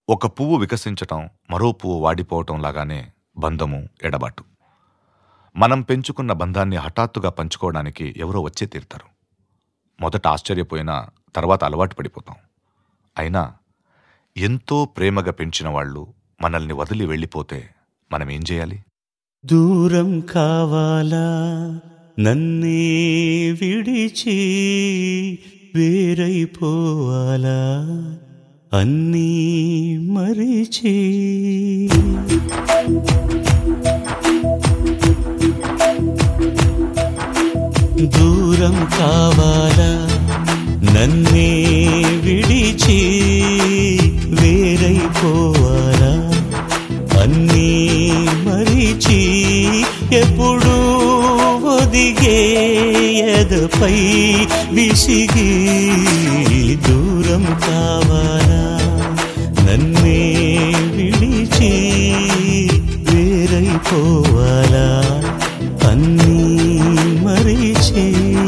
ఒక పువ్వు వికసించటం మరో పువ్వు వాడిపోవటం లాగానే బంధము ఎడబాటు మనం పెంచుకున్న బంధాన్ని హఠాత్తుగా పంచుకోవడానికి ఎవరో వచ్చే తీరుతారు మొదట ఆశ్చర్యపోయినా తర్వాత అలవాటు పడిపోతాం అయినా ఎంతో ప్రేమగా పెంచిన వాళ్ళు మనల్ని వదిలి వెళ్ళిపోతే మనం ఏం చేయాలి దూరం కావాలా నన్నే విడిచి వేరైపోవాలా అన్నీ మరిచి దూరం కావాలా నన్నే విడిచి వేరైపోవాలా అన్నీ మరిచి ఎప్పుడు ఒదిగే ఎదపై విసిగి దూరం కావాలా నన్నే విడిచి వేరైపోవాలా అన్నీ మరిచి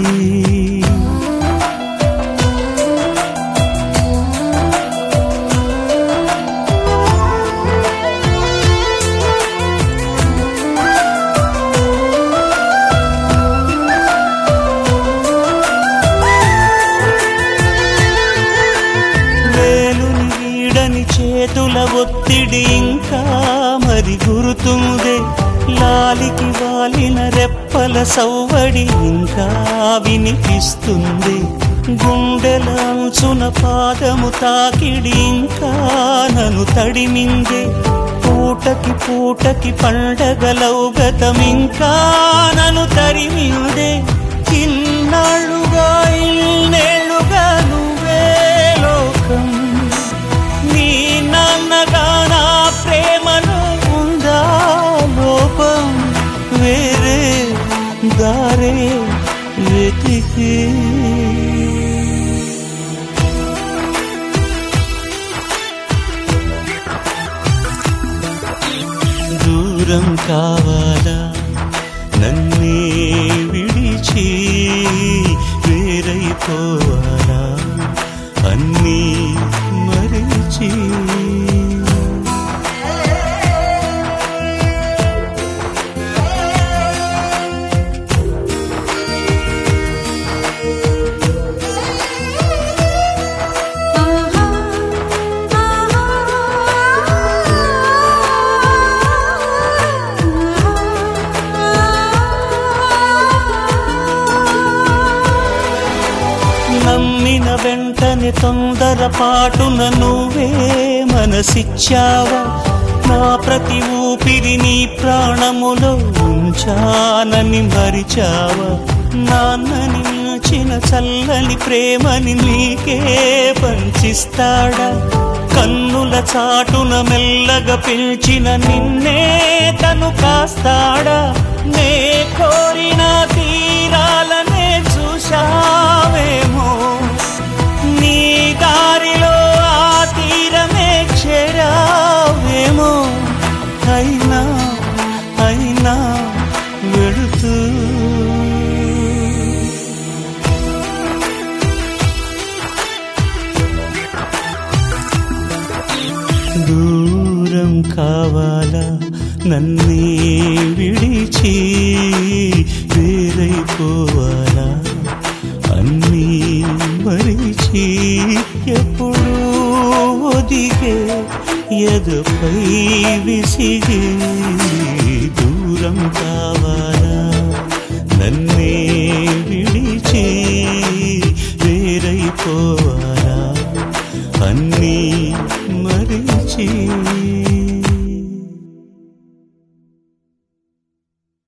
వేలుని వీడని చేతుల ఒత్తిడి ఇంకా మరి గురుతుందే లాలికి వాలిన రెప్పల సవ్వడి ఇంకా వినిపిస్తుంది గుండెల అంచున పాదము తాకిడి ఇంకా నన్ను తడిమిందే పూటకి పూటకి పండగలవు గతమింకా నన్ను తరిమిందే ఇన్నాళ్ళుగా ఇన్నేళ్ళుగా నువ్వే లోకం నీ నాన్నగా నా ప్రేమలో ఉందా లోపం వేరే దారే వెతికి దూరం కావాలా నన్నే విడిచి వేరైపోవాలా అన్నీ మరిచి నమ్మిన వెంటనే తొందరపాటున నువ్వే మనసిచ్చావా నా ప్రతి ఊపిరి నీ ప్రాణములో ఉంచానని మరిచావా నాన్నని మించిన చల్లని ప్రేమని నీకే పంచిస్తాడా కన్నుల చాటున మెల్లగా పిలిచిన నిన్నే తను కాస్తాడా నే కోరిన తీరాలనే చూశావేమో నీ దారిలో ఆ తీరమే చేరావేమో అయినా అయినా వెళుతూ దూరం కావాలా నన్నే విడిచి వేరైపోవాలా అన్నీ మరిచి ఎప్పుడు ఒదిగే ఎదపై విసిగి దూరం కావాలా నన్నే విడిచి వేరైపోవాలా అన్నీ మరిచి